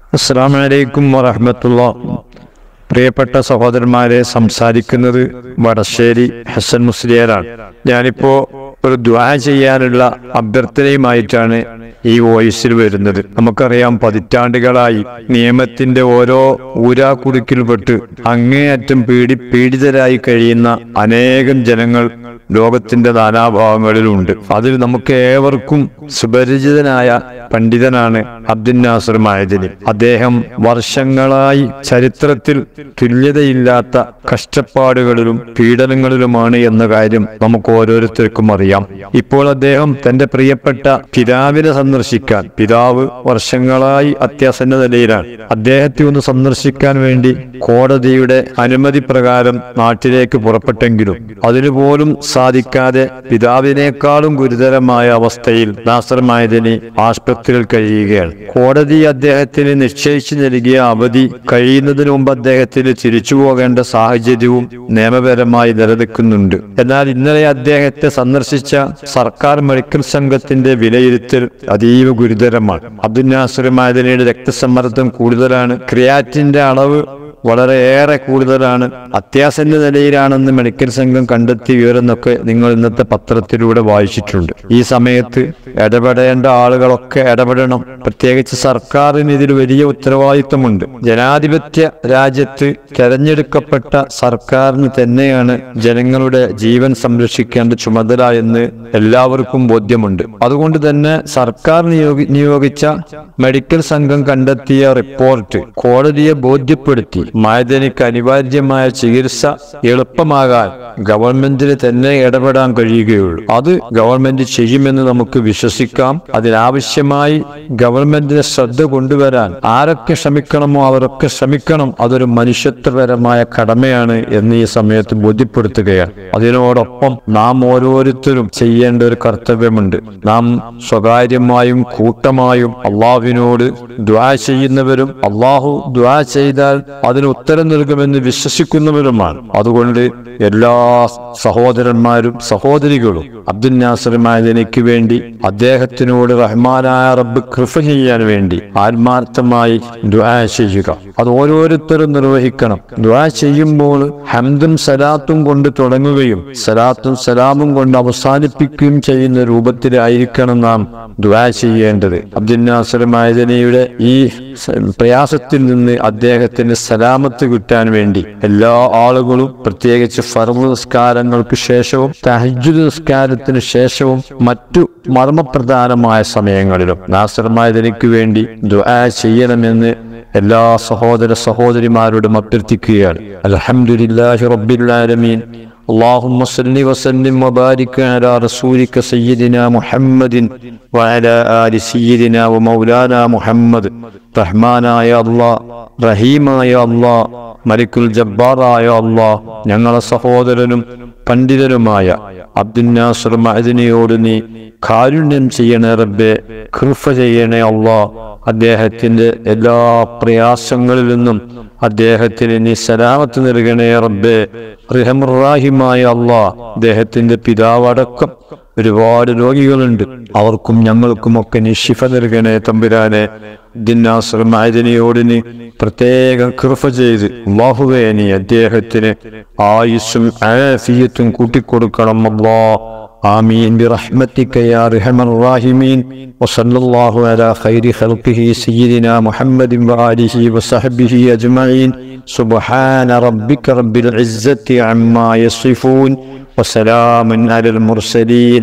അസ്സാം വലൈക്കും വറഹമത്തുള്ള പ്രിയപ്പെട്ട സഹോദരന്മാരെ സംസാരിക്കുന്നത് വടശ്ശേരി ഹസൻ മുസ്ലിയാരാണ് ഞാനിപ്പോ ഒരു ദ്വാ ചെയ്യാനുള്ള അഭ്യർത്ഥനയുമായിട്ടാണ് ഈ വോയിസിൽ വരുന്നത് നമുക്കറിയാം പതിറ്റാണ്ടുകളായി നിയമത്തിന്റെ ഓരോ ഊരാക്കുടുക്കിൽപ്പെട്ട് അങ്ങേയറ്റം പീഡി പീഡിതരായി കഴിയുന്ന അനേകം ജനങ്ങൾ ലോകത്തിന്റെ നാനാഭാഗങ്ങളിലുണ്ട് അതിൽ നമുക്ക് ഏവർക്കും സുപരിചിതനായ പണ്ഡിതനാണ് അബ്ദുൽ നാസർ മായദിനി അദ്ദേഹം വർഷങ്ങളായി ചരിത്രത്തിൽ തുല്യതയില്ലാത്ത കഷ്ടപ്പാടുകളിലും പീഡനങ്ങളിലുമാണ് എന്ന കാര്യം നമുക്ക് ഓരോരുത്തർക്കും അറിയാം ഇപ്പോൾ അദ്ദേഹം തന്റെ പ്രിയപ്പെട്ട പിതാവിനെ സന്ദർശിക്കാൻ പിതാവ് വർഷങ്ങളായി അത്യാസന്ന നിലയിലാണ് അദ്ദേഹത്തെ ഒന്ന് സന്ദർശിക്കാൻ വേണ്ടി കോടതിയുടെ അനുമതി പ്രകാരം നാട്ടിലേക്ക് പുറപ്പെട്ടെങ്കിലും അതിനുപോലും സാധിക്കാതെ പിതാവിനേക്കാളും ഗുരുതരമായ അവസ്ഥയിൽ നാസർ മായദിനി ആശുപത്രിയിൽ കഴിയുകയാണ് കോടതി അദ്ദേഹത്തിന് നിശ്ചയിച്ചു നൽകിയ അവധി കഴിയുന്നതിന് മുമ്പ് അദ്ദേഹത്തിന് തിരിച്ചു പോകേണ്ട സാഹചര്യവും നിയമപരമായി നിലനിൽക്കുന്നുണ്ട് എന്നാൽ ഇന്നലെ അദ്ദേഹത്തെ സന്ദർശിച്ച സർക്കാർ മെഡിക്കൽ സംഘത്തിന്റെ വിലയിരുത്തൽ അതീവ ഗുരുതരമാണ് അബ്ദുൽ നാസർ മായദിനിയുടെ രക്തസമ്മർദ്ദം കൂടുതലാണ് ക്രിയാറ്റിന്റെ അളവ് വളരെയേറെ കൂടുതലാണ് അത്യാസന്ന നിലയിലാണെന്ന് മെഡിക്കൽ സംഘം കണ്ടെത്തിയ വിവരമൊക്കെ നിങ്ങൾ ഇന്നത്തെ പത്രത്തിലൂടെ വായിച്ചിട്ടുണ്ട് ഈ സമയത്ത് ഇടപെടേണ്ട ആളുകളൊക്കെ ഇടപെടണം പ്രത്യേകിച്ച് സർക്കാരിന് ഇതിൽ വലിയ ഉത്തരവാദിത്വമുണ്ട് ജനാധിപത്യ രാജ്യത്ത് തെരഞ്ഞെടുക്കപ്പെട്ട സർക്കാരിന് തന്നെയാണ് ജനങ്ങളുടെ ജീവൻ സംരക്ഷിക്കേണ്ട ചുമതല എന്ന് എല്ലാവർക്കും ബോധ്യമുണ്ട് അതുകൊണ്ട് തന്നെ സർക്കാർ നിയോഗി നിയോഗിച്ച മെഡിക്കൽ സംഘം കണ്ടെത്തിയ റിപ്പോർട്ട് കോടതിയെ ബോധ്യപ്പെടുത്തി മായതനിക്ക് അനിവാര്യമായ ചികിത്സ എളുപ്പമാകാൻ ഗവൺമെന്റിന് തന്നെ ഇടപെടാൻ കഴിയുകയുള്ളൂ അത് ഗവൺമെന്റ് ചെയ്യുമെന്ന് നമുക്ക് വിശ്വസിക്കാം അതിനാവശ്യമായി ഗവൺമെന്റിന് ശ്രദ്ധ കൊണ്ടുവരാൻ ആരൊക്കെ ശ്രമിക്കണമോ അവരൊക്കെ ശ്രമിക്കണം അതൊരു മനുഷ്യത്വപരമായ കടമയാണ് എന്ന് ഈ സമയത്ത് ബോധ്യപ്പെടുത്തുകയാണ് അതിനോടൊപ്പം നാം ഓരോരുത്തരും ചെയ്യേണ്ട ഒരു കർത്തവ്യമുണ്ട് നാം സ്വകാര്യമായും കൂട്ടമായും അള്ളാഹുവിനോട് ദ്വാ ചെയ്യുന്നവരും അള്ളാഹു ദ്വാ ചെയ്താൽ അതിന് ഉത്തരം നൽകുമെന്ന് വിശ്വസിക്കുന്നവരുമാണ് അതുകൊണ്ട് എല്ലാ സഹോദരന്മാരും സഹോദരികളും അബ്ദുൽ നാസർ മായതിനയ്ക്ക് വേണ്ടി അദ്ദേഹത്തിനോട് റഹ്മാനായ റബ്ബ് കൃപ ചെയ്യാൻ വേണ്ടി ആത്മാർത്ഥമായി ദ്വാ ചെയ്യുക അത് ഓരോരുത്തരും നിർവഹിക്കണം ദ്വാ ചെയ്യുമ്പോൾ ഹംദും സലാത്തും കൊണ്ട് തുടങ്ങുകയും സലാത്തും സലാമും കൊണ്ട് അവസാനിപ്പിക്കുകയും ചെയ്യുന്ന രൂപത്തിലായിരിക്കണം നാം ദ്വാ ചെയ്യേണ്ടത് അബ്ദുൽ നാസർ മായദനയുടെ ഈ സ- പ്രയാസത്തിൽ നിന്ന് അദ്ദേഹത്തിന് സലാമത്ത് കിട്ടാൻ വേണ്ടി എല്ലാ ആളുകളും പ്രത്യേകിച്ച് ഫർദ് നിസ്കാരങ്ങൾക്ക് ശേഷവും തഹജ്ജുദ് നിസ്കാരത്തിന് ശേഷവും മറ്റു മർമ്മപ്രധാനമായ സമയങ്ങളിലും നാസർ മായദനയ്ക്ക് വേണ്ടി ദുആ ചെയ്യണമെന്ന് എല്ലാ സഹോദര സഹോദരിമാരോടും അഭ്യർത്ഥിക്കുകയാണ് അൽഹംദുലില്ലാഹി റബ്ബിൽ ആലമീൻ اللهم صل وسلم وبارك على رسولك سيدنا محمد وعلى آل سيدنا ومولانا محمد റഹ്മാനായ അള്ളാ റഹീമായ അള്ളാ മലിക്കുൽ ജബ്ബാറായ അള്ളാ ഞങ്ങളെ സഹോദരനും പണ്ഡിതനുമായ അബ്ദുൽ നാസർ മഅദിനിയോട് നീ കാരുണ്യം ചെയ്യണേ റബ്ബെ കൃപ ചെയ്യണേ അള്ളാ അദ്ദേഹത്തിന്റെ എല്ലാ പ്രയാസങ്ങളിൽ നിന്നും അദ്ദേഹത്തിന് നീ സലാമത്ത് നൽകണേ റബ്ബെ റിഹമുറാഹിമായ അള്ളാ അദ്ദേഹത്തിന്റെ പിതാവടക്കം ഒരുപാട് രോഗികളുണ്ട് അവർക്കും ഞങ്ങൾക്കും ഒക്കെ നീ ശിഫ നൽകണേ തമ്പുരാനെ ദിന്നാസർ മായതിനിയോട് നീ പ്രത്യേകം കൃപ ചെയ്ത് അള്ളാഹുവേ നീ അദ്ദേഹത്തിന് ആയുസ്സും ആഫിയത്തും കൂട്ടിക്കൊടുക്കണം അള്ളാ آمين برحمتك يا أرحم الراحمين وصلى الله على خير خلقه سيدنا محمد وآله وصحبه أجمعين سبحان ربك رب العزة عما يصفون وسلام على المرسلين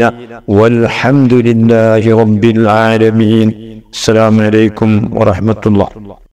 والحمد لله رب العالمين السلام عليكم ورحمة الله